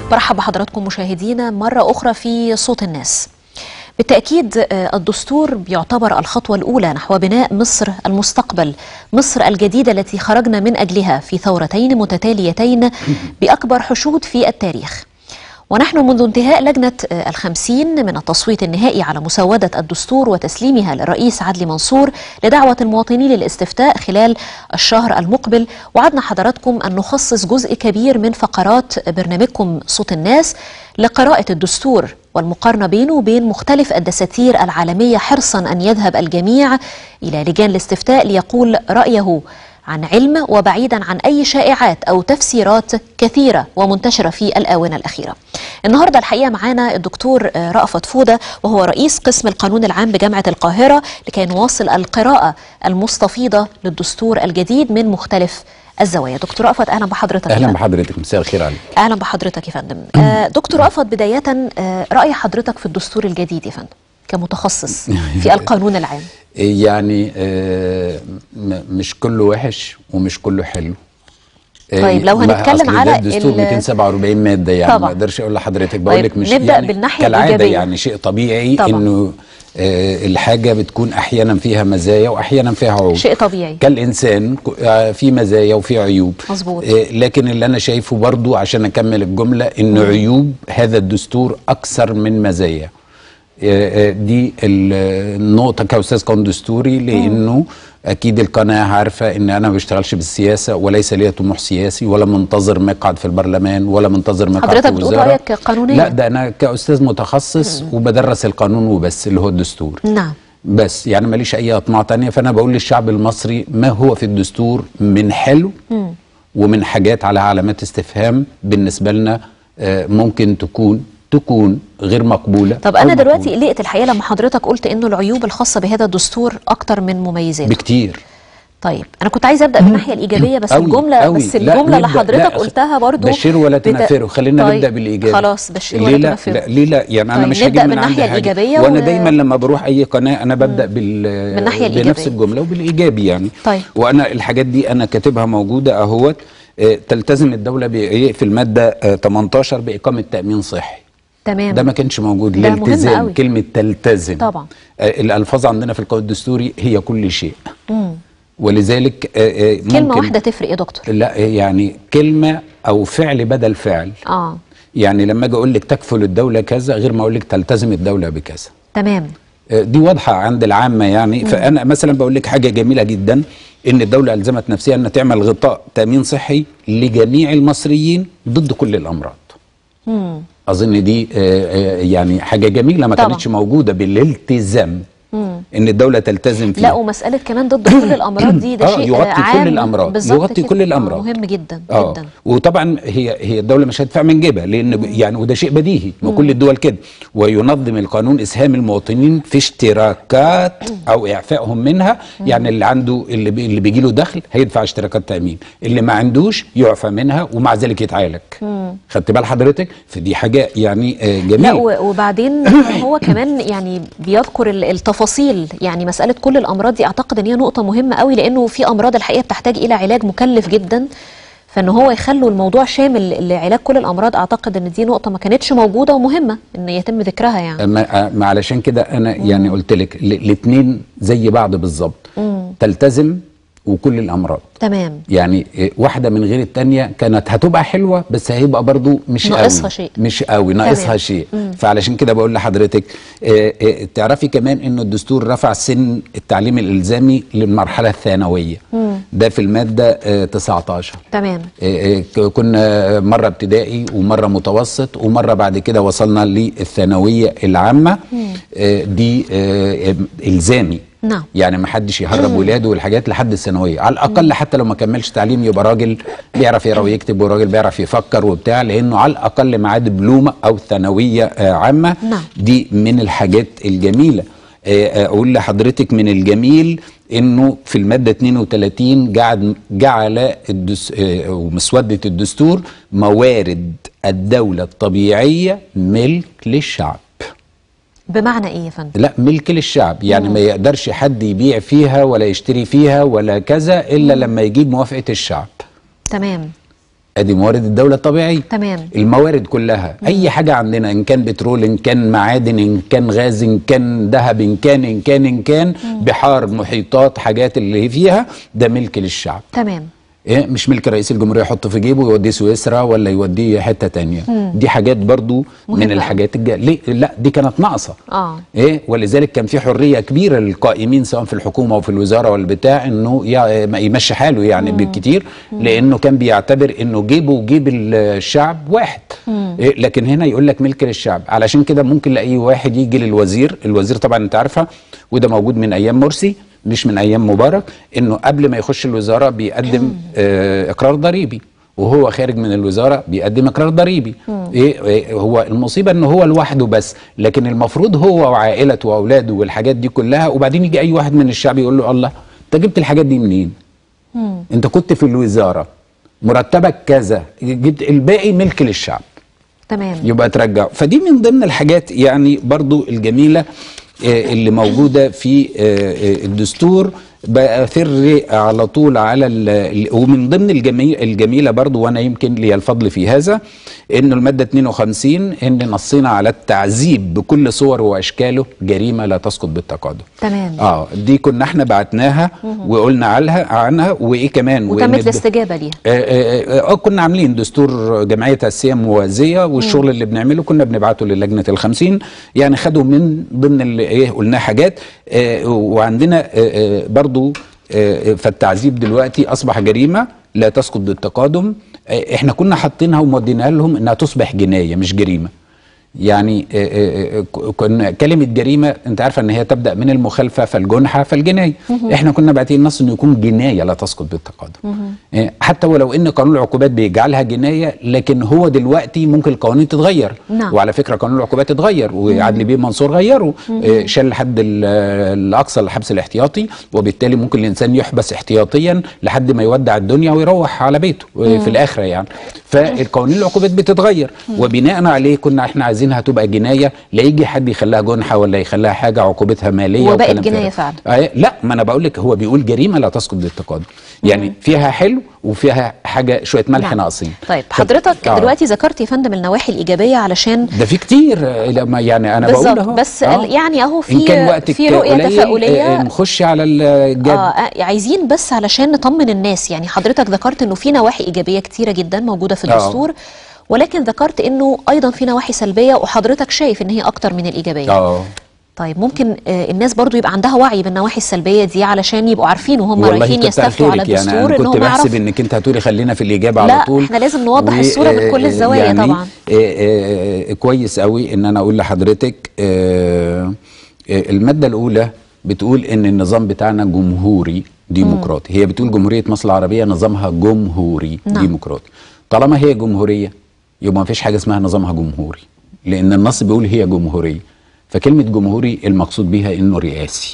برحب بحضراتكم مشاهدينا مرة أخرى في صوت الناس بالتأكيد الدستور بيعتبر الخطوة الأولى نحو بناء مصر المستقبل مصر الجديدة التي خرجنا من أجلها في ثورتين متتاليتين بأكبر حشود في التاريخ ونحن منذ انتهاء لجنة الخمسين من التصويت النهائي على مسودة الدستور وتسليمها للرئيس عدلي منصور لدعوة المواطنين للاستفتاء خلال الشهر المقبل وعدنا حضراتكم أن نخصص جزء كبير من فقرات برنامجكم صوت الناس لقراءة الدستور والمقارنة بينه وبين مختلف الدساتير العالمية حرصا أن يذهب الجميع إلى لجان الاستفتاء ليقول رأيه عن علم وبعيدا عن أي شائعات أو تفسيرات كثيرة ومنتشرة في الآونة الأخيرة النهاردة الحقيقة معانا الدكتور رأفت فودة وهو رئيس قسم القانون العام بجامعة القاهرة لكي نواصل القراءة المستفيضة للدستور الجديد من مختلف الزوايا دكتور رأفت أهلا بحضرتك أهلا بحضرتك مساء الخير عليك أهلا بحضرتك يا فندم آه دكتور رأفت بداية آه رأي حضرتك في الدستور الجديد يا فندم كمتخصص في القانون العام يعني آه مش كله وحش ومش كله حلو طيب لو هنتكلم على الدستور 247 ماده يعني طبعا. ما اقدرش اقول لحضرتك بقول لك طيب مش نبدأ يعني بالناحية كالعاده الإيجابية. يعني شيء طبيعي طبعا. انه آه الحاجه بتكون احيانا فيها مزايا واحيانا فيها عيوب شيء طبيعي كالانسان ك- آه، في مزايا وفي عيوب مظبوط. آه، لكن اللي انا شايفه برضو عشان اكمل الجمله ان عيوب هذا الدستور اكثر من مزايا آه، آه، دي ال- النقطه كاستاذ قانون دستوري لانه اكيد القناه عارفه ان انا ما بشتغلش بالسياسه وليس لي طموح سياسي ولا منتظر مقعد في البرلمان ولا منتظر مقعد حضرتك في بتقول الوزاره رأيك قانونيا. لا ده انا كاستاذ متخصص وبدرس القانون وبس اللي هو الدستور نعم بس يعني ماليش اي اطماع تانية فانا بقول للشعب المصري ما هو في الدستور من حلو ومن حاجات على علامات استفهام بالنسبه لنا آه، ممكن تكون تكون غير مقبوله طب أو أنا مقبولة. دلوقتي قلقت الحقيقة لما حضرتك قلت إنه العيوب الخاصة بهذا الدستور أكتر من مميزاته بكتير طيب انا كنت عايزه ابدا بالناحيه الايجابيه بس أوي الجمله أوي. بس لا، الجمله اللي نبدأ- حضرتك لا، قلتها برضو بشروا ولا بت- تنفروا خلينا طيب، نبدا بالايجابي خلاص بشروا ليه ولا لا تنفروا لا ليه لا يعني انا طيب، مش نبدأ هجيب من بالناحية عندي حاجه الإيجابية وانا و- دايما لما بروح اي قناه انا ببدا بال بالناحية بنفس الإيجابية. الجمله وبالايجابي يعني طيب. وانا الحاجات دي انا كاتبها موجوده اهوت آه، تلتزم الدوله بإيه؟ في الماده آه، 18 باقامه تامين صحي تمام ده ما كانش موجود ده مهم الالتزام قوي. كلمه تلتزم طبعا. آه، الالفاظ عندنا في القانون الدستوري هي كل شيء مم. ولذلك آه، آه، كلمه ممكن واحده تفرق يا دكتور لا يعني كلمه او فعل بدل فعل اه يعني لما اجي اقول لك تكفل الدوله كذا غير ما اقول لك تلتزم الدوله بكذا تمام آه، دي واضحه عند العامه يعني فانا مثلا بقول لك حاجه جميله جدا ان الدوله الزمت نفسها انها تعمل غطاء تامين صحي لجميع المصريين ضد كل الامراض مم. اظن دي آه، آه، يعني حاجه جميله ما طبعا. كانتش موجوده بالالتزام مم. ان الدوله تلتزم فيها لا ومساله كمان ضد كل الامراض دي ده آه، شيء يغطي كل عام الأمراض، بالظبط يغطي كده. كل آه، الأمراض. مهم جدا اه جدا وطبعا هي هي الدوله مش هتدفع من جيبها لان ب- يعني وده شيء بديهي وكل الدول كده وينظم القانون اسهام المواطنين في اشتراكات او اعفائهم منها يعني اللي عنده اللي بي اللي بيجي له دخل هيدفع اشتراكات تامين اللي ما عندوش يعفى منها ومع ذلك يتعالج خدت بال حضرتك فدي حاجه يعني آه، لا جميله و- وبعدين هو كمان يعني بيذكر ال- التفاصيل يعني مساله كل الامراض دي اعتقد ان هي نقطه مهمه قوي لانه في امراض الحقيقه بتحتاج الى علاج مكلف جدا فان هو يخلوا الموضوع شامل لعلاج كل الامراض اعتقد ان دي نقطه ما كانتش موجوده ومهمه ان يتم ذكرها يعني ما ما علشان كده انا يعني قلت لك الاثنين زي بعض بالظبط تلتزم وكل الامراض تمام يعني إيه، واحده من غير التانية كانت هتبقى حلوه بس هيبقى برضو مش ناقصها قوي شيء. مش قوي ناقصها تمام. شيء فعلشان كده بقول لحضرتك آه، آه، تعرفي كمان انه الدستور رفع سن التعليم الالزامي للمرحله الثانويه ده في الماده آه، 19 تمام آه، آه، كنا مره ابتدائي ومره متوسط ومره بعد كده وصلنا للثانويه العامه آه، دي آه، الزامي نعم. يعني ما حدش يهرب ولاده والحاجات لحد الثانويه على الاقل حتى لو ما كملش تعليم يبقى راجل بيعرف يقرا ويكتب وراجل بيعرف يفكر وبتاع لانه على الاقل معاه دبلومه او ثانويه آه، عامه نعم. دي من الحاجات الجميله آه، آه، اقول لحضرتك من الجميل انه في الماده 32 جعل جعل الدس آه، ومسوده الدستور موارد الدوله الطبيعيه ملك للشعب بمعنى ايه يا فندم لا ملك للشعب يعني ما يقدرش حد يبيع فيها ولا يشتري فيها ولا كذا الا لما يجيب موافقه الشعب تمام ادي موارد الدوله الطبيعيه تمام. الموارد كلها اي حاجه عندنا ان كان بترول ان كان معادن ان كان غاز ان كان ذهب ان كان ان كان ان كان بحار محيطات حاجات اللي فيها ده ملك للشعب تمام إيه مش ملك رئيس الجمهوريه يحطه في جيبه ويوديه سويسرا ولا يوديه حته تانية دي حاجات برضو مهمة. من الحاجات الج... ليه لا دي كانت ناقصه اه ايه ولذلك كان في حريه كبيره للقائمين سواء في الحكومه او في الوزاره ولا بتاع انه يع- ما يمشي حاله يعني بالكتير لانه كان بيعتبر انه جيبه وجيب الشعب واحد إيه لكن هنا يقول لك ملك للشعب علشان كده ممكن لاي واحد يجي للوزير الوزير طبعا انت عارفه وده موجود من ايام مرسي مش من ايام مبارك انه قبل ما يخش الوزاره بيقدم آه اقرار ضريبي وهو خارج من الوزاره بيقدم اقرار ضريبي إيه, ايه هو المصيبه ان هو لوحده بس لكن المفروض هو وعائلته واولاده والحاجات دي كلها وبعدين يجي اي واحد من الشعب يقول له الله انت جبت الحاجات دي منين انت كنت في الوزاره مرتبك كذا جبت الباقي ملك للشعب تمام يبقى ترجع فدي من ضمن الحاجات يعني برضو الجميلة آه، اللي موجودة في آه، آه، الدستور بأثر على طول على ال- ال- ومن ضمن الجميل الجميلة برضو وأنا يمكن لي الفضل في هذا إنه المادة 52 إن نصينا على التعذيب بكل صوره وأشكاله جريمة لا تسقط بالتقادم تمام اه دي كنا احنا بعتناها وقلنا عنها عنها وايه كمان وإن وتمت الد- الاستجابه ليها آه، آه، آه، كنا عاملين دستور جمعية تأسيسية موازية والشغل اللي بنعمله كنا بنبعته للجنة الخمسين يعني خدوا من ضمن اللي ايه قلناه حاجات آه، وعندنا آه، آه، برضو آه، فالتعذيب دلوقتي أصبح جريمة لا تسقط بالتقادم آه، احنا كنا حاطينها ومودينها لهم انها تصبح جناية مش جريمة يعني آه، آه، آه، كنا كلمة جريمة انت عارفة ان هي تبدأ من المخالفة فالجنحة فالجناية احنا كنا باعتين النص انه يكون جناية لا تسقط بالتقادم آه، حتى ولو ان قانون العقوبات بيجعلها جناية لكن هو دلوقتي ممكن القوانين تتغير نعم. وعلى فكرة قانون العقوبات اتغير وعدلي بيه منصور غيره آه، شال الحد ال- الاقصى للحبس الاحتياطي وبالتالي ممكن الانسان يحبس احتياطيا لحد ما يودع الدنيا ويروح على بيته آه، في الاخره يعني فالقوانين العقوبات بتتغير وبناء عليه كنا احنا عايزينها تبقى جنايه لا يجي حد يخليها جنحه ولا يخليها حاجه عقوبتها ماليه وبقت وكلام جناية فارغ. فعلا. آه، لا ما انا بقول لك هو بيقول جريمه لا تسقط بالتقادم يعني فيها حلو وفيها حاجه شويه ملح نعم. ناقصين طيب ف- حضرتك آه. دلوقتي ذكرت يا فندم النواحي الايجابيه علشان ده في كتير آه، لما يعني انا بقول بالظبط اهو بس آه. ال- يعني اهو إن كان في وقتك في رؤيه قليل، تفاؤليه آه، نخش على الجد آه آه، عايزين بس علشان نطمن الناس يعني حضرتك ذكرت انه في نواحي ايجابيه كتيره جدا موجوده في آه. الدستور ولكن ذكرت انه ايضا في نواحي سلبيه وحضرتك شايف ان هي اكتر من الايجابيه اه طيب ممكن آه، الناس برضو يبقى عندها وعي بالنواحي السلبيه دي علشان يبقوا عارفين وهم والله رايحين كتر يستفتوا على خيرك يعني الدستور انا ان كنت هم بحسب يعرفوا انك انت هتقولي خلينا في الاجابه لا، على طول إحنا لازم نوضح و- الصورة من كل آه، الزوايا يعني طبعاً. آه، آه، آه، كويس قوي ان انا اقول لحضرتك آه، آه، الماده الاولى بتقول ان النظام بتاعنا جمهوري ديمقراطي هي بتقول جمهوريه مصر العربيه نظامها جمهوري نعم. ديمقراطي طالما هي جمهوريه يبقى ما فيش حاجه اسمها نظامها جمهوري لان النص بيقول هي جمهوريه فكلمه جمهوري المقصود بيها انه رئاسي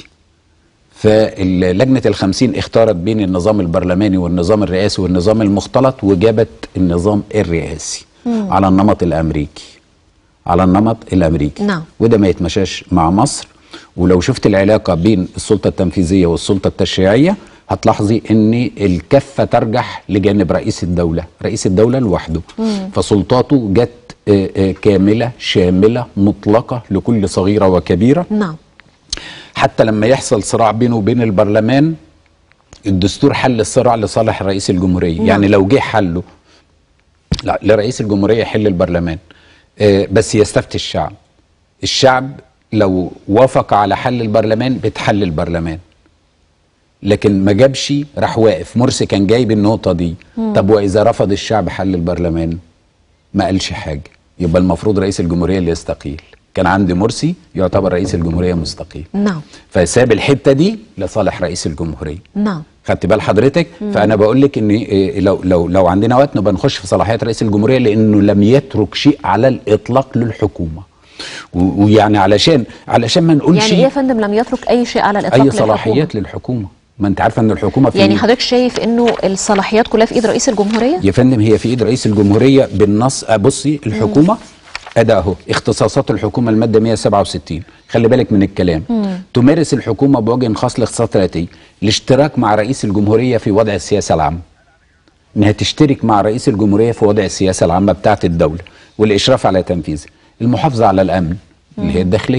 فلجنة الخمسين اختارت بين النظام البرلماني والنظام الرئاسي والنظام المختلط وجابت النظام الرئاسي على النمط الأمريكي على النمط الأمريكي نعم. وده ما يتمشاش مع مصر ولو شفت العلاقة بين السلطة التنفيذية والسلطة التشريعية هتلاحظي ان الكفة ترجح لجانب رئيس الدولة رئيس الدولة لوحده فسلطاته جت آه، آه، كاملة شاملة مطلقة لكل صغيرة وكبيرة نعم حتى لما يحصل صراع بينه وبين البرلمان الدستور حل الصراع لصالح رئيس الجمهورية نعم. يعني لو جه حله لا لرئيس الجمهورية يحل البرلمان آه بس يستفتي الشعب الشعب لو وافق على حل البرلمان بتحل البرلمان لكن ما جابش راح واقف مرسي كان جايب النقطة دي طب وإذا رفض الشعب حل البرلمان ما قالش حاجة يبقى المفروض رئيس الجمهورية اللي يستقيل كان عند مرسي يعتبر رئيس الجمهورية مستقيل نعم فساب الحته دي لصالح رئيس الجمهوريه نعم خدت بال حضرتك فانا بقول لك ان إيه، لو لو لو عندنا وقت نبقى نخش في صلاحيات رئيس الجمهوريه لانه لم يترك شيء على الاطلاق للحكومه و- ويعني علشان علشان ما نقولش يعني ايه يا فندم لم يترك اي شيء على الاطلاق اي للحكومة؟ صلاحيات للحكومه ما انت عارفه ان الحكومه في يعني حضرتك شايف انه الصلاحيات كلها في ايد رئيس الجمهوريه يا فندم هي في ايد رئيس الجمهوريه بالنص آه، بصي الحكومه اداء اهو اختصاصات الحكومه الماده 167 خلي بالك من الكلام تمارس الحكومه بوجه خاص لاختصاصات الاتيه الاشتراك مع رئيس الجمهوريه في وضع السياسه العامه انها تشترك مع رئيس الجمهوريه في وضع السياسه العامه بتاعه الدوله والاشراف على تنفيذها المحافظه على الامن اللي هي الداخليه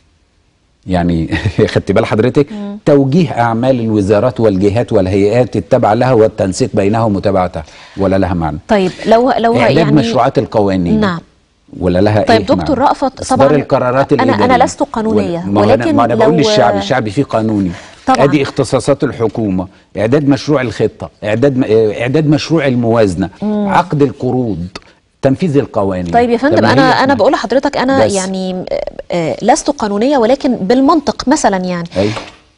يعني خدت بال حضرتك توجيه اعمال الوزارات والجهات والهيئات التابعه لها والتنسيق بينها ومتابعتها ولا لها معنى طيب لو لو اعداد يعني مشروعات القوانين نعم ولا لها طيب ايه دكتور معنى؟ رأفت إصدار طبعاً القرارات أنا- أنا الإدارية. لست قانونية، ولا- ما هو ولكن أنا ما انا بقول لو- للشعب الشعب فيه قانوني طبعاً. ادي اختصاصات الحكومه اعداد مشروع الخطه اعداد م- آه، اعداد مشروع الموازنه عقد القروض تنفيذ القوانين طيب يا طب فندم ما انا هي- انا بقول لحضرتك انا بس. يعني آه، آه، لست قانونيه ولكن بالمنطق مثلا يعني أيوة.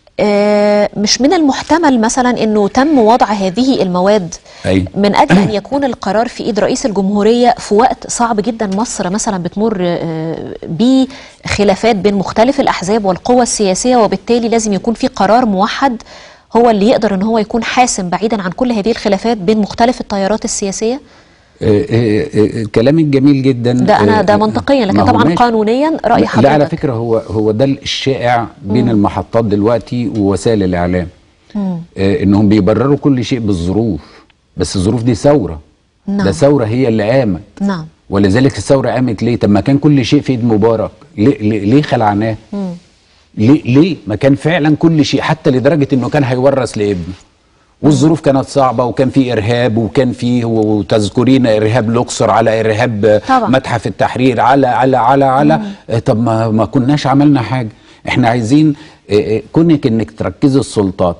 آه، مش من المحتمل مثلا انه تم وضع هذه المواد أيوة. من اجل ان يكون القرار في ايد رئيس الجمهوريه في وقت صعب جدا مصر مثلا بتمر آه، بخلافات بين مختلف الاحزاب والقوى السياسيه وبالتالي لازم يكون في قرار موحد هو اللي يقدر ان هو يكون حاسم بعيدا عن كل هذه الخلافات بين مختلف التيارات السياسيه آه، آه، آه، كلامك جميل جدا ده انا آه، ده آه، منطقيا لكن ما هو طبعا ماشي. قانونيا راي لا حضرتك على فكره هو هو ده الشائع بين المحطات دلوقتي ووسائل الاعلام آه انهم بيبرروا كل شيء بالظروف بس الظروف دي ثوره نعم. ده ثوره هي اللي قامت نعم ولذلك الثوره قامت ليه طب ما كان كل شيء في ايد مبارك ليه ليه, ليه خلعناه ليه ليه ما كان فعلا كل شيء حتى لدرجه انه كان هيورث لابنه والظروف كانت صعبه وكان في ارهاب وكان في وتذكرين ارهاب الاقصر على ارهاب طبعا. متحف التحرير على على على على آه، طب ما ما كناش عملنا حاجه احنا عايزين آه، آه، كونك انك تركزي السلطات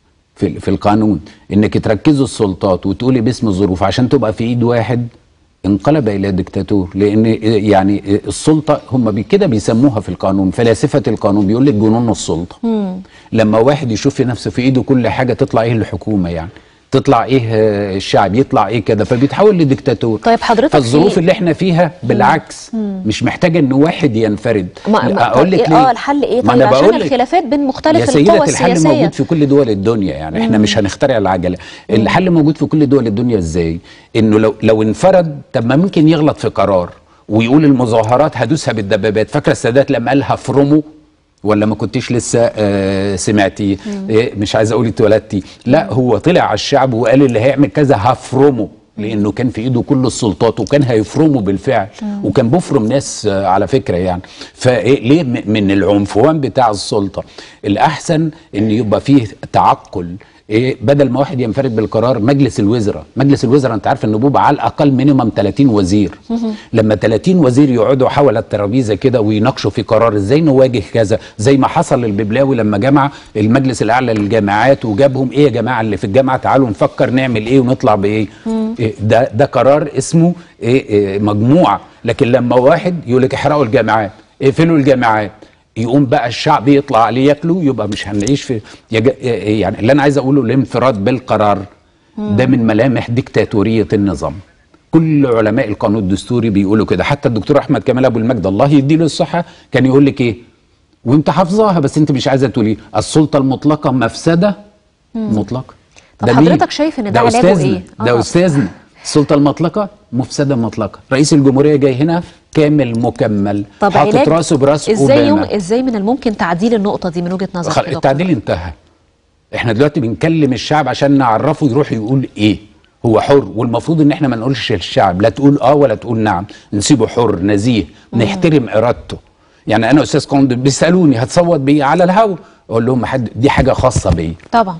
في في القانون انك تركزوا السلطات وتقولي باسم الظروف عشان تبقى في ايد واحد انقلب الى دكتاتور لان يعني السلطه هم بي- كده بيسموها في القانون فلاسفه القانون بيقول لك جنون السلطه لما واحد يشوف في نفسه في ايده كل حاجه تطلع ايه الحكومه يعني تطلع ايه آه، الشعب يطلع ايه كده فبيتحول لدكتاتور طيب حضرتك فالظروف في- اللي احنا فيها بالعكس مش محتاجه ان واحد ينفرد ما ما اقول طب لك إيه ليه اه الحل ايه ما طيب أنا عشان بقول لك- الخلافات بين يا مختلف سيدة القوى الحل السياسيه موجود في كل دول الدنيا يعني احنا مش هنخترع العجلة الحل موجود في كل دول الدنيا ازاي انه لو لو انفرد طب ما ممكن يغلط في قرار ويقول المظاهرات هدوسها بالدبابات فاكره السادات لما قال هفرمه ولا ما كنتش لسه آه سمعتي إيه مش عايز اقول اتولدتي لا هو طلع على الشعب وقال اللي هيعمل كذا هفرمه لانه كان في ايده كل السلطات وكان هيفرمه بالفعل وكان بيفرم ناس آه، على فكره يعني فليه م- من العنفوان بتاع السلطه الاحسن ان يبقى فيه تعقل ايه بدل ما واحد ينفرد بالقرار مجلس الوزراء مجلس الوزراء انت عارف انه بيبقى على الاقل مينيمم 30 وزير لما 30 وزير يقعدوا حول الترابيزه كده ويناقشوا في قرار ازاي نواجه كذا زي ما حصل الببلاوي لما جمع المجلس الاعلى للجامعات وجابهم ايه يا جماعه اللي في الجامعه تعالوا نفكر نعمل ايه ونطلع بايه إيه ده ده قرار اسمه إيه إيه مجموعه لكن لما واحد يقول لك احرقوا الجامعات اقفلوا الجامعات يقوم بقى الشعب يطلع عليه ياكله يبقى مش هنعيش في يج- يعني اللي انا عايز اقوله الانفراد بالقرار ده من ملامح ديكتاتوريه النظام كل علماء القانون الدستوري بيقولوا كده حتى الدكتور احمد كمال ابو المجد الله يديله الصحه كان يقول لك ايه وانت حافظاها بس انت مش عايزه تقولي السلطه المطلقه مفسده مطلقه طب ده مين؟ حضرتك شايف إن ده علاجه أستاذنا. إيه؟ ده آه. استاذنا السلطه المطلقه مفسده مطلقه رئيس الجمهوريه جاي هنا كامل مكمل طب حاطط علاج راسه براس ازاي يوم أوباما. ازاي من الممكن تعديل النقطه دي من وجهه نظرك خل- يا دكتور؟ التعديل انتهى احنا دلوقتي بنكلم الشعب عشان نعرفه يروح يقول ايه هو حر والمفروض ان احنا ما نقولش للشعب لا تقول اه ولا تقول نعم نسيبه حر نزيه نحترم ارادته يعني انا استاذ قانون بيسالوني هتصوت بيه على الهوا اقول لهم حد دي حاجه خاصه بيا طبعا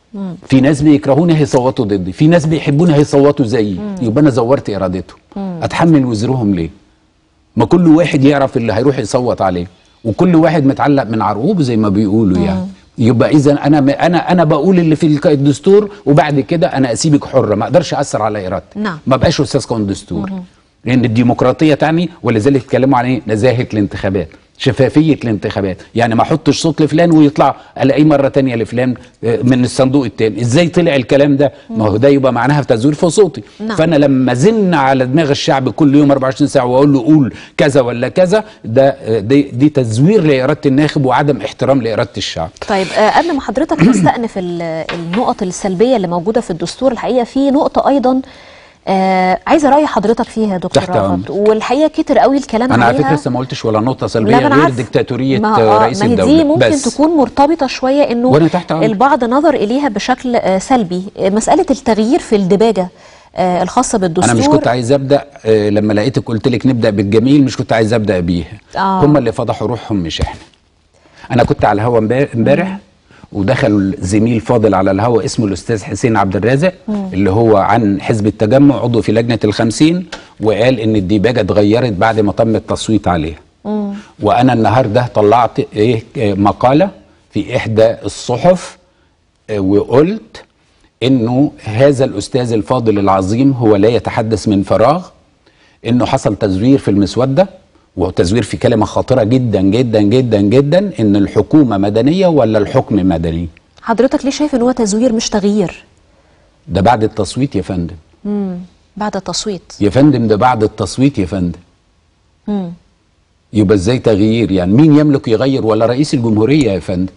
في ناس بيكرهوني هيصوتوا ضدي في ناس بيحبوني هيصوتوا زيي يبقى انا زورت ارادته اتحمل وزرهم ليه ما كل واحد يعرف اللي هيروح يصوت عليه وكل واحد متعلق من عرقوبه زي ما بيقولوا يعني يبقى اذا انا انا انا بقول اللي في الك- الدستور وبعد كده انا اسيبك حره ما اقدرش اثر على ارادتك نعم. ما بقاش استاذ قانون دستور لان الديمقراطيه تعني ولذلك اتكلموا عن ايه نزاهه الانتخابات شفافيه الانتخابات يعني ما احطش صوت لفلان ويطلع الاقيه مره تانية لفلان آه، من الصندوق التاني ازاي طلع الكلام ده ما هو ده يبقى معناها تزوير في صوتي نعم. فانا لما زن على دماغ الشعب كل يوم 24 ساعه واقول له قول كذا ولا كذا ده آه، دي, دي تزوير لاراده الناخب وعدم احترام لاراده الشعب طيب آه، قبل ما حضرتك تستأنف ال- النقط السلبية اللي موجودة في الدستور الحقيقة في نقطة أيضا آه عايزه راي حضرتك فيها يا دكتور تحت رأفت أمرك. والحقيقه كتر قوي الكلام انا على عليها فكره لسه ما قلتش ولا نقطه لا سلبيه ما أنا غير عارفة. ديكتاتوريه ما آه، رئيس ما هي الدوله دي ممكن بس تكون مرتبطه شويه انه وأنا تحت أمرك. البعض نظر اليها بشكل آه سلبي آه، مساله التغيير في الدباجه آه الخاصه بالدستور انا مش كنت عايز ابدا آه، لما لقيتك قلت لك نبدا بالجميل مش كنت عايز ابدا بيها آه. هم اللي فضحوا روحهم مش احنا انا كنت على الهوا امبار- امبارح ودخل زميل فاضل على الهوا اسمه الاستاذ حسين عبد الرازق اللي هو عن حزب التجمع عضو في لجنه الخمسين وقال ان الديباجه اتغيرت بعد ما تم التصويت عليها وانا النهارده طلعت ايه آه، مقاله في احدى الصحف آه، وقلت انه هذا الاستاذ الفاضل العظيم هو لا يتحدث من فراغ انه حصل تزوير في المسوده وتزوير في كلمه خطيره جدا جدا جدا جدا ان الحكومه مدنيه ولا الحكم مدني حضرتك ليه شايف ان هو تزوير مش تغيير ده بعد التصويت يا فندم مم. بعد التصويت يا فندم ده بعد التصويت يا فندم مم. يبقى ازاي تغيير يعني مين يملك يغير ولا رئيس الجمهوريه يا فندم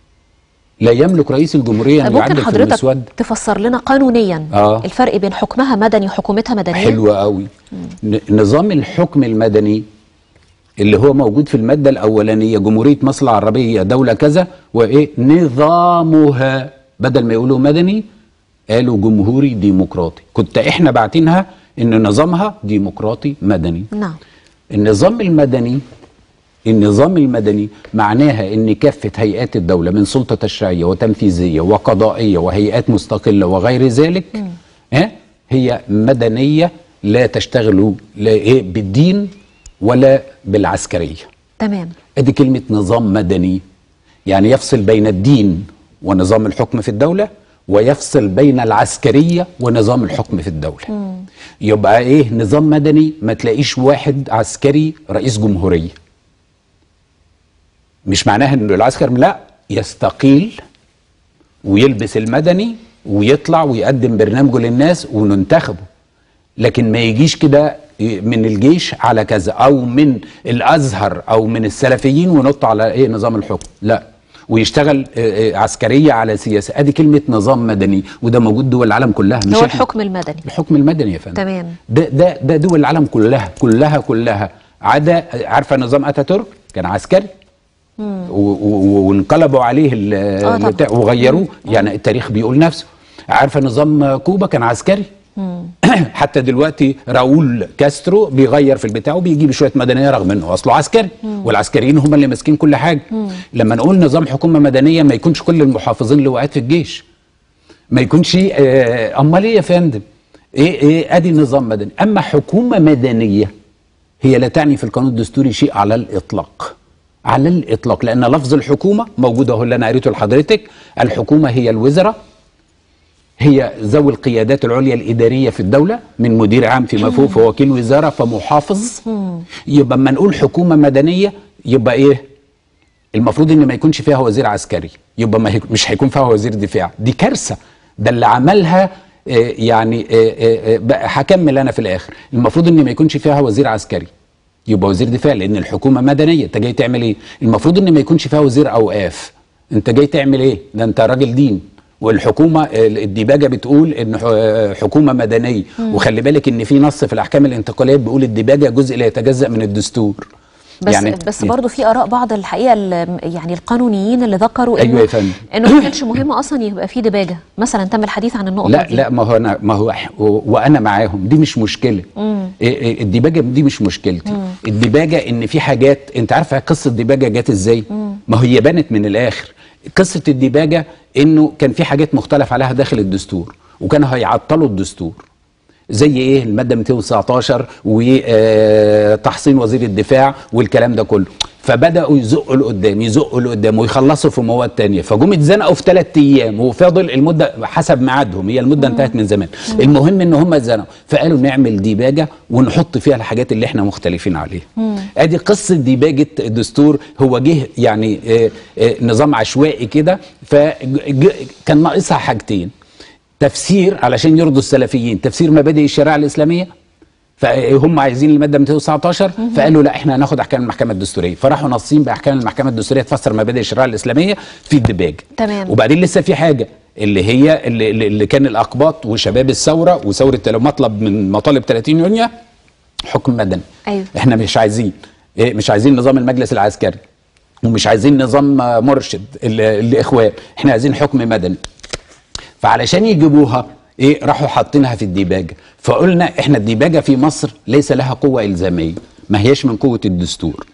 لا يملك رئيس الجمهوريه ان ممكن يعدل في حضرتك المسوده تفسر لنا قانونيا آه. الفرق بين حكمها مدني وحكومتها مدنيه حلوة قوي ن- نظام الحكم المدني اللي هو موجود في المادة الأولانية جمهورية مصر العربية دولة كذا وإيه نظامها بدل ما يقولوا مدني قالوا جمهوري ديمقراطي كنت إحنا باعتينها إن نظامها ديمقراطي مدني نعم النظام المدني النظام المدني معناها ان كافه هيئات الدوله من سلطه تشريعيه وتنفيذيه وقضائيه وهيئات مستقله وغير ذلك ها هي مدنيه لا تشتغل لا ايه بالدين ولا بالعسكريه تمام ادي كلمه نظام مدني يعني يفصل بين الدين ونظام الحكم في الدوله ويفصل بين العسكريه ونظام الحكم في الدوله يبقى ايه نظام مدني ما تلاقيش واحد عسكري رئيس جمهوريه مش معناها انه العسكر لا يستقيل ويلبس المدني ويطلع ويقدم برنامجه للناس وننتخبه لكن ما يجيش كده من الجيش على كذا او من الازهر او من السلفيين ونط على ايه نظام الحكم لا ويشتغل آه، آه، عسكريه على سياسه ادي كلمه نظام مدني وده موجود دول العالم كلها مش هو إحنا. الحكم المدني الحكم المدني يا فندم تمام. ده ده ده دول العالم كلها كلها كلها عدا عارفه نظام اتاتورك كان عسكري و- و- وانقلبوا عليه ال- آه طبعا. البتاع وغيروه يعني التاريخ بيقول نفسه عارفه نظام كوبا كان عسكري حتى دلوقتي راؤول كاسترو بيغير في البتاع وبيجيب شويه مدنيه رغم انه اصله عسكري والعسكريين هم اللي ماسكين كل حاجه لما نقول نظام حكومه مدنيه ما يكونش كل المحافظين لواءات في الجيش ما يكونش آه، امال ايه يا فندم ايه ايه ادي نظام مدني اما حكومه مدنيه هي لا تعني في القانون الدستوري شيء على الاطلاق على الاطلاق لان لفظ الحكومه موجود اهو اللي انا قريته لحضرتك الحكومه هي الوزراء هي ذوي القيادات العليا الإدارية في الدولة من مدير عام فيما فوق فوكيل وزارة فمحافظ يبقى اما نقول حكومة مدنية يبقى إيه المفروض ان ما يكونش فيها وزير عسكري يبقى ما هيك- مش هيكون فيها وزير دفاع دي كارثه ده اللي عملها آه، يعني آه، آه، آه، بقى هكمل انا في الاخر المفروض ان ما يكونش فيها وزير عسكري يبقى وزير دفاع لان الحكومه مدنيه انت جاي تعمل ايه المفروض ان ما يكونش فيها وزير اوقاف انت جاي تعمل ايه ده انت راجل دين والحكومه آه، الديباجه بتقول ان ح- آه، حكومه مدنيه وخلي بالك ان في نص في الاحكام الانتقاليه بيقول الديباجه جزء لا يتجزا من الدستور بس يعني بس برضه في اراء بعض الحقيقه ال- يعني القانونيين اللي ذكروا أيوة انه يا فندم. انه ما كانش مهم اصلا يبقى في دباجه مثلا تم الحديث عن النقطه لا دي لا ما هو انا ما هو إح- و- وانا معاهم دي مش مشكله إيه إيه الديباجه دي مش مشكلتي الديباجه ان في حاجات انت عارفه قصه الديباجه جت ازاي ما هي بانت من الاخر قصه الديباجه انه كان في حاجات مختلف عليها داخل الدستور وكانوا هيعطلوا الدستور زي ايه الماده 219 وتحصين وزير الدفاع والكلام ده كله فبداوا يزقوا لقدام يزقوا لقدام ويخلصوا في مواد تانية فجم اتزنقوا في ثلاث ايام وفاضل المده حسب ميعادهم هي المده انتهت من زمان المهم ان هم اتزنقوا فقالوا نعمل ديباجه ونحط فيها الحاجات اللي احنا مختلفين عليها ادي قصه ديباجه الدستور هو جه يعني آه، آه، نظام عشوائي كده فكان ناقصها حاجتين تفسير علشان يرضوا السلفيين تفسير مبادئ الشريعه الاسلاميه فهم عايزين الماده 219 فقالوا لا احنا هناخد احكام المحكمه الدستوريه فراحوا ناصين باحكام المحكمه الدستوريه تفسر مبادئ الشريعه الاسلاميه في الدباج تمام. وبعدين لسه في حاجه اللي هي اللي, اللي اللي كان الاقباط وشباب الثوره وثوره لو مطلب من مطالب 30 يونيو حكم مدني أيوة. احنا مش عايزين إيه مش عايزين نظام المجلس العسكري ومش عايزين نظام آه، مرشد ال- الاخوان احنا عايزين حكم مدني فعلشان يجيبوها ايه راحوا حاطينها في الديباجه فقلنا احنا الديباجه في مصر ليس لها قوه الزاميه ما هيش من قوه الدستور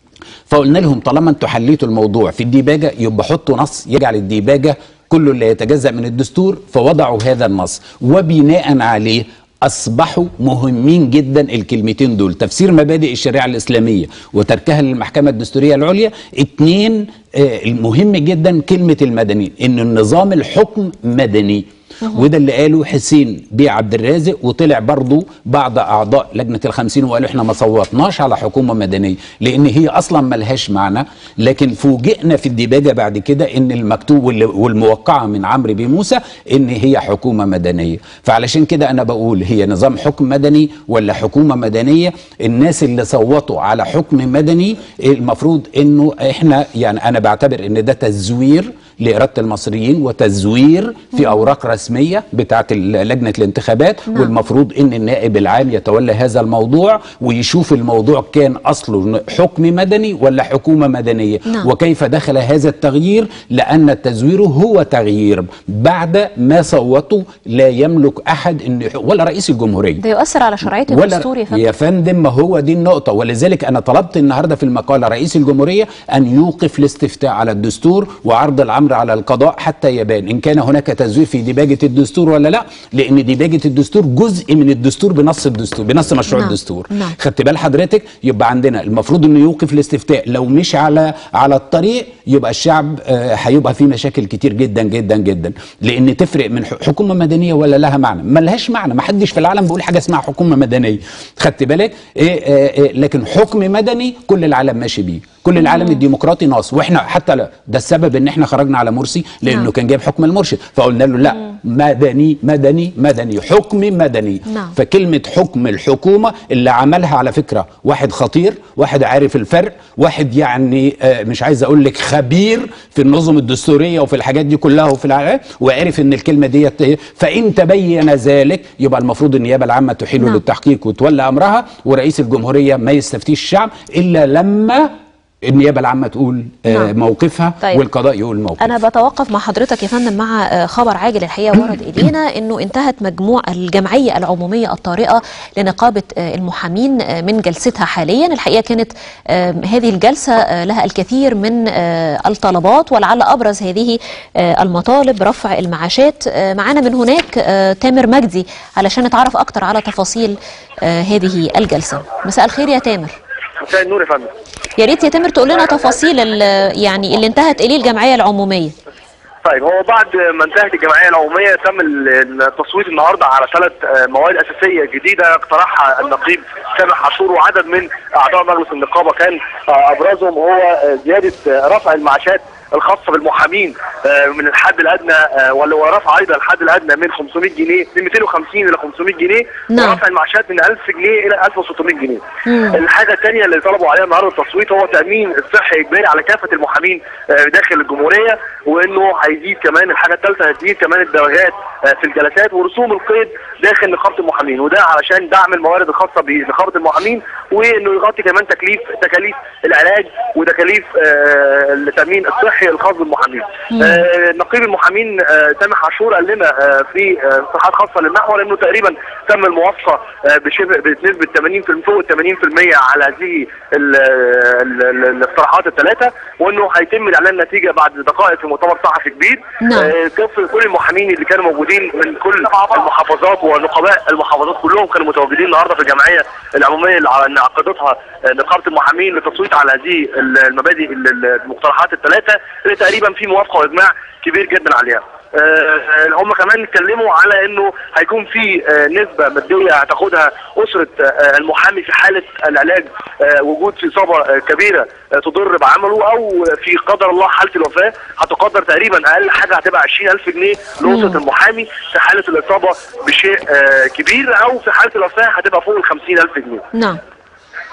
فقلنا لهم طالما انتوا حليتوا الموضوع في الديباجه يبقى حطوا نص يجعل الديباجه كله لا يتجزا من الدستور فوضعوا هذا النص وبناء عليه اصبحوا مهمين جدا الكلمتين دول تفسير مبادئ الشريعه الاسلاميه وتركها للمحكمه الدستوريه العليا اتنين آه، المهم جدا كلمه المدني ان النظام الحكم مدني وده اللي قاله حسين بيه عبد الرازق وطلع برضه بعض اعضاء لجنه الخمسين وقالوا احنا ما صوتناش على حكومه مدنيه لان هي اصلا ملهاش معنى لكن فوجئنا في الديباجه بعد كده ان المكتوب واللي- والموقعه من عمرو بيه موسى ان هي حكومه مدنيه فعلشان كده انا بقول هي نظام حكم مدني ولا حكومه مدنيه الناس اللي صوتوا على حكم مدني المفروض انه احنا يعني انا بعتبر ان ده تزوير لإرادة المصريين وتزوير في أوراق رسمية بتاعة ال- لجنة الانتخابات نعم. والمفروض إن النائب العام يتولى هذا الموضوع ويشوف الموضوع كان أصله حكم مدني ولا حكومة مدنية نعم. وكيف دخل هذا التغيير لأن التزوير هو تغيير بعد ما صوتوا لا يملك أحد إن ولا رئيس الجمهورية ده يؤثر على شرعيه الدستور يا فندم يا فندم ما هو دي النقطة ولذلك أنا طلبت النهاردة في المقالة رئيس الجمهورية أن يوقف الاستفتاء على الدستور وعرض الأمر على القضاء حتى يبان إن كان هناك تزوير في ديباجة الدستور ولا لا لأن ديباجة الدستور جزء من الدستور بنص الدستور بنص مشروع نعم. الدستور نعم. خدت بال حضرتك يبقى عندنا المفروض انه يوقف الاستفتاء لو مش على على الطريق يبقى الشعب آه، هيبقى فيه مشاكل كتير جدا جدا جدا لان تفرق من ح- حكومه مدنيه ولا لها معنى ما لهاش معنى ما حدش في العالم بيقول حاجه اسمها حكومه مدنيه خدت بالك إيه آه، إيه لكن حكم مدني كل العالم ماشي بيه كل العالم الديمقراطي ناقص واحنا حتى لا ده السبب ان احنا خرجنا على مرسي لانه نعم. كان جايب حكم المرشد فقلنا له لا مدني مدني مدني حكم مدني نعم. فكلمة حكم الحكومة اللي عملها على فكرة واحد خطير واحد عارف الفرق واحد يعني آه، مش عايز اقول لك خبير في النظم الدستورية وفي الحاجات دي كلها وفي الع... وعرف ان الكلمة ديت إيه. فان تبين ذلك يبقى المفروض النيابة العامة تحيل نعم. للتحقيق وتولى امرها ورئيس الجمهورية ما يستفتيش الشعب الا لما النيابة العامة تقول آه، نعم. موقفها طيب. والقضاء يقول موقفه أنا بتوقف مع حضرتك يا فندم مع آه، خبر عاجل الحقيقة ورد إلينا إنه انتهت مجموع الجمعية العمومية الطارئة لنقابة آه، المحامين آه، من جلستها حاليا الحقيقة كانت آه، هذه الجلسة آه، لها الكثير من آه، الطلبات ولعل أبرز هذه آه، المطالب رفع المعاشات آه، معانا من هناك آه، تامر مجدي علشان نتعرف أكتر على تفاصيل آه، هذه الجلسة مساء الخير يا تامر مساء النور يا فندم يا ريت يا تامر تقول لنا تفاصيل ال- يعني اللي انتهت إليه الجمعية العمومية طيب هو بعد ما انتهت الجمعيه العموميه تم ال- التصويت النهارده على ثلاث آه، مواد اساسيه جديده اقترحها النقيب سامح عاشور وعدد من اعضاء مجلس النقابه كان آه، ابرزهم هو آه، زياده آه، رفع المعاشات الخاصه بالمحامين آه، من الحد الادنى آه، ولا ورفع ايضا الحد الادنى من 500 جنيه من 250 الى 500 جنيه نعم. ورفع المعاشات من 1000 جنيه الى 1600 جنيه. مم. الحاجه الثانيه اللي طلبوا عليها النهارده التصويت هو تامين الصحي اجباري على كافه المحامين آه، داخل الجمهوريه وانه هيزيد كمان الحاجه الثالثه هتزيد كمان الدرجات آه، في الجلسات ورسوم القيد داخل نقابه المحامين وده علشان دعم الموارد الخاصه بنقابه المحامين وانه يغطي كمان تكليف تكاليف العلاج وتكاليف آه، التامين الصحي الخاص بالمحامين. آه، نقيب المحامين آه، سامح عاشور قال لنا آه، في آه، تصريحات خاصه للمحور انه تقريبا تم الموافقه آه، بشبه بنسبه 80% فوق ال 80% على هذه ال- ال- ال- الاقتراحات الثلاثه وانه هيتم اعلان النتيجه بعد دقائق في مؤتمر صحفي كبير نعم. آه، كف كل المحامين اللي كانوا موجودين من كل المحافظات ونقباء المحافظات كلهم كانوا متواجدين النهارده في الجمعيه العموميه اللي ع- اللي عقدتها آه، نقابه المحامين للتصويت على هذه ال- المبادئ ال- ال- المقترحات الثلاثه اللي تقريبا في موافقه واجماع كبير جدا عليها. آه، آه، هم كمان اتكلموا على انه هيكون في آه، نسبه ماديه هتاخدها اسره آه، المحامي في حاله العلاج آه، وجود في اصابه آه، كبيره آه، تضر بعمله او في قدر الله حاله الوفاه هتقدر تقريبا اقل حاجه هتبقى 20000 جنيه لاسره المحامي في حاله الاصابه بشيء آه، كبير او في حاله الوفاه هتبقى فوق ال 50000 جنيه. نعم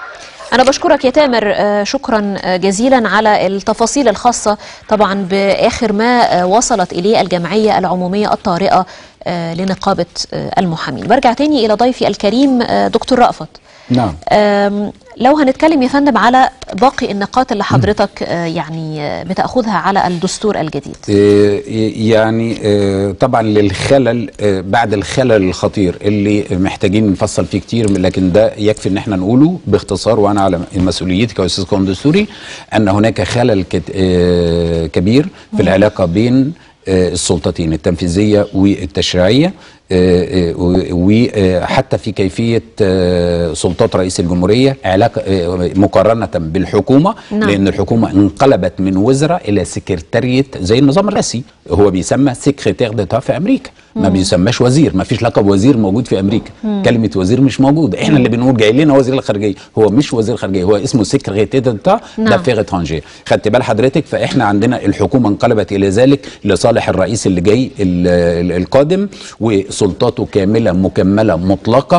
أنا بشكرك يا تامر آه، شكرا آه، جزيلا على التفاصيل الخاصة طبعا بآخر ما آه، وصلت إليه الجمعية العمومية الطارئة آه، لنقابة آه، المحامين برجع تاني إلى ضيفي الكريم آه، دكتور رأفت نعم آم، لو هنتكلم يا فندم على باقي النقاط اللي حضرتك آه، يعني آه، بتاخذها على الدستور الجديد آه، يعني آه، طبعا للخلل آه، بعد الخلل الخطير اللي محتاجين نفصل فيه كتير لكن ده يكفي ان احنا نقوله باختصار وانا على مسؤوليتي كاستاذ قانون دستوري ان هناك خلل كت- آه، كبير في العلاقه بين آه، السلطتين التنفيذيه والتشريعيه آه، آه، وحتى في كيفيه آه، سلطات رئيس الجمهوريه علاقه آه، مقارنه بالحكومه نعم. لان الحكومه انقلبت من وزراء الى سكرتارية زي النظام الرئاسي هو بيسمى سكرتير ديتا في امريكا ما بيسماش وزير ما فيش لقب وزير موجود في امريكا كلمه وزير مش موجوده احنا اللي بنقول جاي لنا وزير الخارجيه هو مش وزير الخارجيه هو اسمه سكرتير ديتا نعم. لافير اترانجير خدت بال حضرتك فاحنا عندنا الحكومه انقلبت الى ذلك لصالح الرئيس اللي جاي ال- ال- القادم وسلطاته كامله مكمله مطلقه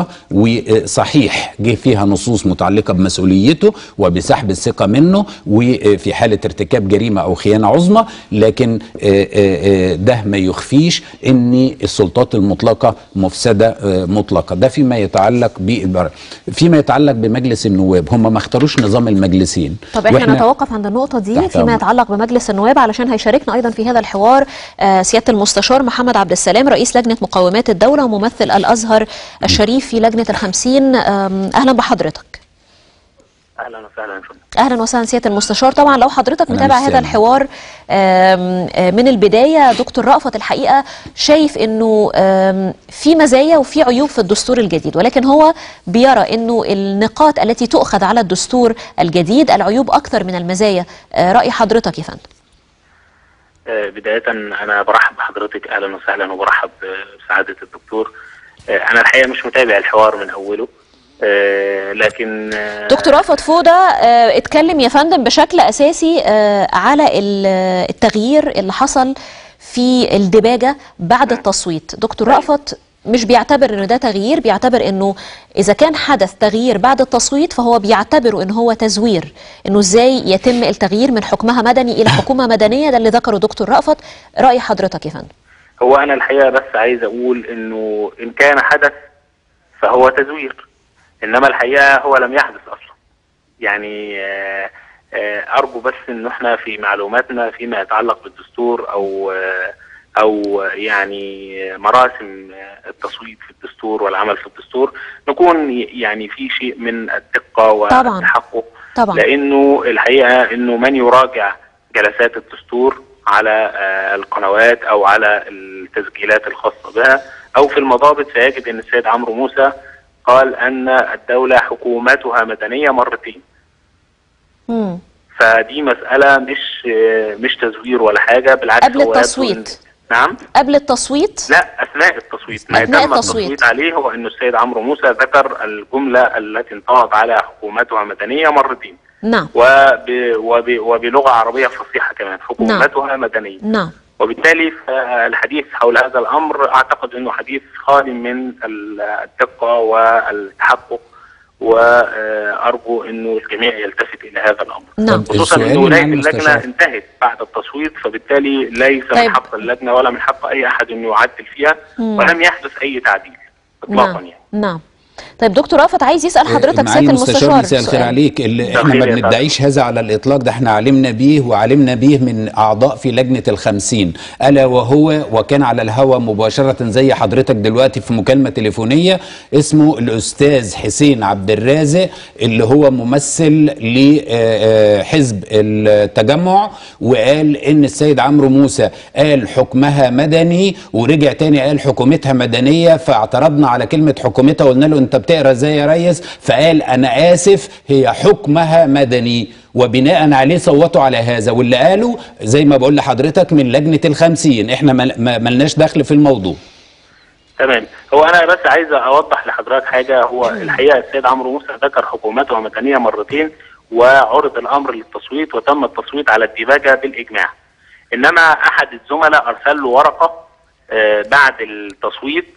وصحيح جه فيها نصوص متعلقه بمسؤوليته وبسحب الثقه منه وفي حاله ارتكاب جريمه او خيانه عظمى لكن آه، آه، آه، ده ما يخفيش ان السلطات المطلقه مفسده آه، مطلقه ده فيما يتعلق بالبر فيما يتعلق بمجلس النواب هم ما اختاروش نظام المجلسين طب احنا وإحنا- نتوقف عند النقطة دي تحت فيما أمرك. يتعلق بمجلس النواب علشان هيشاركنا أيضا في هذا الحوار آه، سيادة المستشار محمد عبد السلام رئيس لجنة مقومات الدولة وممثل الأزهر الشريف في لجنة الخمسين آم، أهلا بحضرتك اهلا وسهلا يا فندم اهلا وسهلا سياده المستشار طبعا لو حضرتك أهلاً متابع هذا وسهلاً. الحوار آم، آه، من البدايه دكتور رأفت الحقيقه شايف انه آم، في مزايا وفي عيوب في الدستور الجديد ولكن هو بيرى انه النقاط التي تؤخذ على الدستور الجديد العيوب اكثر من المزايا آه، راي حضرتك يا فندم آه، بداية أنا برحب بحضرتك أهلا وسهلا وبرحب بسعادة الدكتور آه، أنا الحقيقة مش متابع الحوار من أوله آه، لكن آه، دكتور رأفت فودة آه، اتكلم يا فندم بشكل أساسي آه، على ال- التغيير اللي حصل في الدباجة بعد التصويت دكتور رأفت مش بيعتبر انه ده تغيير بيعتبر انه اذا كان حدث تغيير بعد التصويت فهو بيعتبره ان هو تزوير انه ازاي يتم التغيير من حكمها مدني الى حكومة مدنية ده اللي ذكره دكتور رأفت رأي حضرتك يا فندم هو أنا الحقيقة بس عايز أقول إنه إن كان حدث فهو تزوير إنما الحقيقة هو لم يحدث أصلا يعني آه، آه، أرجو بس إنه إحنا في معلوماتنا فيما يتعلق بالدستور أو آه، أو يعني مراسم آه، التصويت في الدستور والعمل في الدستور نكون ي- يعني في شيء من الدقة طبعاً. والتحقق طبعا لانه الحقيقه انه من يراجع جلسات الدستور على آه، القنوات او على التسجيلات الخاصه بها او في المضابط فيجد ان السيد عمرو موسى قال ان الدوله حكومتها مدنيه مرتين مم. فدي مساله مش آه، مش تزوير ولا حاجه بالعكس قبل هو يبدو التصويت. إن- نعم قبل التصويت لا اثناء التصويت ما أثناء يتم التصويت. التصويت عليه هو انه السيد عمرو موسى ذكر الجمله التي انطبق على حكومتها مدنيه مرتين نعم وب... وب... وبلغه عربيه فصيحه كمان حكومتها مدنيه نعم وبالتالي الحديث حول هذا الامر اعتقد انه حديث خالي من الدقه والتحقق وارجو انه الجميع يلتفت الى هذا الامر نعم طب خصوصا السؤال انه اللي ولايه عن اللجنه المستشار. انتهت بعد التصويت فبالتالي ليس طيب. من حق اللجنه ولا من حق اي احد انه يعدل فيها مم. ولم يحدث اي تعديل اطلاقا نعم يعني نعم طيب دكتور رأفت عايز يسأل حضرتك معالي سيادة المستشار المستشار مساء الخير سؤال. عليك اللي مساء احنا ما الخير يا بندعيش هذا على الاطلاق ده احنا علمنا بيه وعلمنا بيه من اعضاء في لجنه الخمسين الا وهو وكان على الهواء مباشره زي حضرتك دلوقتي في مكالمه تليفونيه اسمه الاستاذ حسين عبد الرازق اللي هو ممثل لحزب التجمع وقال ان السيد عمرو موسى قال حكمها مدني ورجع تاني قال حكومتها مدنيه فاعترضنا على كلمه حكومتها وقلنا له انت بتقرا ازاي يا ريس فقال انا اسف هي حكمها مدني وبناء عليه صوتوا على هذا واللي قالوا زي ما بقول لحضرتك من لجنه الخمسين احنا مل- ما- ملناش دخل في الموضوع تمام هو انا بس عايز اوضح لحضرتك حاجه هو الحقيقه السيد عمرو موسى ذكر حكومته مدنيه مرتين وعرض الامر للتصويت وتم التصويت على الديباجه بالاجماع انما احد الزملاء ارسل له ورقه آه، بعد التصويت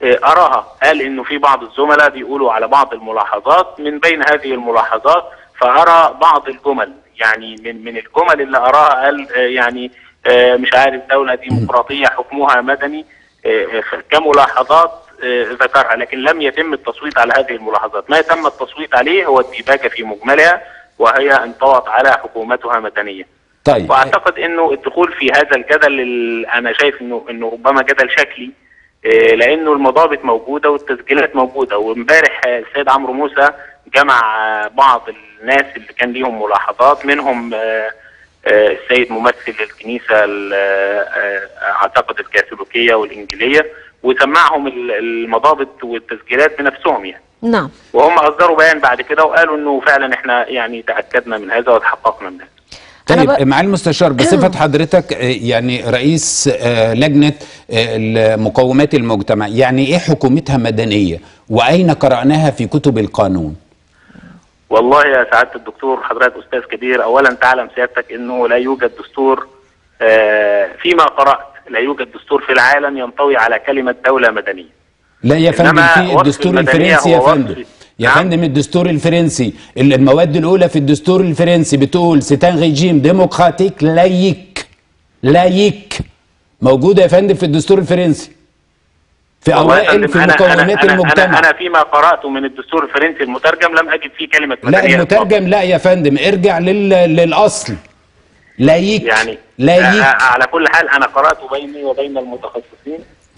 آه، أراها قال إنه في بعض الزملاء بيقولوا على بعض الملاحظات من بين هذه الملاحظات فأرى بعض الجمل يعني من من الجمل اللي أراها قال آه، يعني آه، مش عارف دولة ديمقراطية حكمها مدني آه، آه، كملاحظات آه، ذكرها لكن لم يتم التصويت على هذه الملاحظات ما تم التصويت عليه هو الديباجة في مجملها وهي انطوت على حكومتها مدنية طيب واعتقد انه الدخول في هذا الجدل ال- انا شايف انه انه ربما جدل شكلي آه، لانه المضابط موجوده والتسجيلات موجوده وامبارح آه، السيد عمرو موسى جمع آه، بعض الناس اللي كان ليهم ملاحظات منهم آه، آه، السيد ممثل الكنيسه ال- آه، اعتقد الكاثوليكيه والانجيليه وسمعهم ال- المضابط والتسجيلات بنفسهم يعني نعم وهم اصدروا بيان بعد كده وقالوا انه فعلا احنا يعني تاكدنا من هذا وتحققنا من هذا أنا طيب ب- مع المستشار بصفة حضرتك آه، يعني رئيس آه، لجنة آه، مقومات المجتمع يعني ايه حكومتها مدنية واين قرأناها في كتب القانون والله يا سعاده الدكتور حضرتك استاذ كبير اولا تعلم سيادتك انه لا يوجد دستور آه، فيما قرات لا يوجد دستور في العالم ينطوي على كلمه دوله مدنيه لا يا فندم إنما في وصف الدستور المدنية الفرنسي يا هو وصف- فندم يا نعم. فندم الدستور الفرنسي المواد الاولى في الدستور الفرنسي بتقول سيتان ريجيم ديموقراطيك لايك لايك موجوده يا فندم في الدستور الفرنسي في والله يا اوائل فندم، في أنا- أنا- مقومات أنا- المجتمع أنا, انا فيما قراته من الدستور الفرنسي المترجم لم اجد فيه كلمه لا مدنيه المترجم لا يا فندم ارجع لل... للاصل لايك يعني لايك آه، على كل حال انا قراته بيني وبين المتخصصين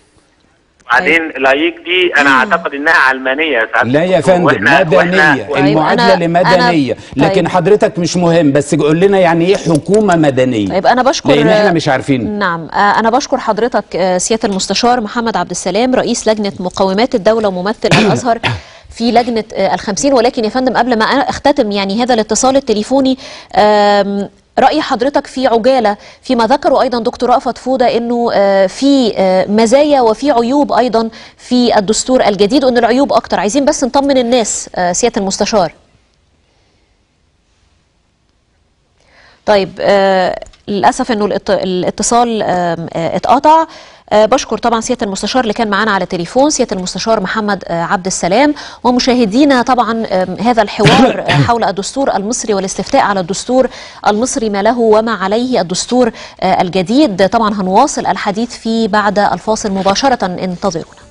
بعدين لايك دي انا اعتقد انها علمانيه يا سعاده لا يا الدكتور، فندم وإحنا- وإحنا- مدنية طيب، المعادلة أنا- لمدنية أنا- لكن طيب. حضرتك مش مهم بس قول لنا يعني ايه حكومة مدنية طيب انا بشكر لان احنا مش عارفين نعم آه، انا بشكر حضرتك آه، سياده المستشار محمد عبد السلام رئيس لجنه مقومات الدوله وممثل الازهر في لجنه آه، الخمسين ولكن يا فندم قبل ما أنا اختتم يعني هذا الاتصال التليفوني آم، رأي حضرتك في عجالة فيما ذكروا أيضا دكتور رأفت فودة أنه آه، في آه، مزايا وفي عيوب أيضا في الدستور الجديد وأن العيوب أكتر عايزين بس نطمن الناس آه، سيادة المستشار طيب آه للاسف انه الاتص- الاتصال آم، آه اتقطع آه بشكر طبعا سياده المستشار اللي كان معانا على تليفون سياده المستشار محمد آه عبد السلام ومشاهدينا طبعا آم، هذا الحوار آه حول الدستور المصري والاستفتاء على الدستور المصري ما له وما عليه الدستور آه الجديد طبعا هنواصل الحديث فيه بعد الفاصل مباشره انتظرونا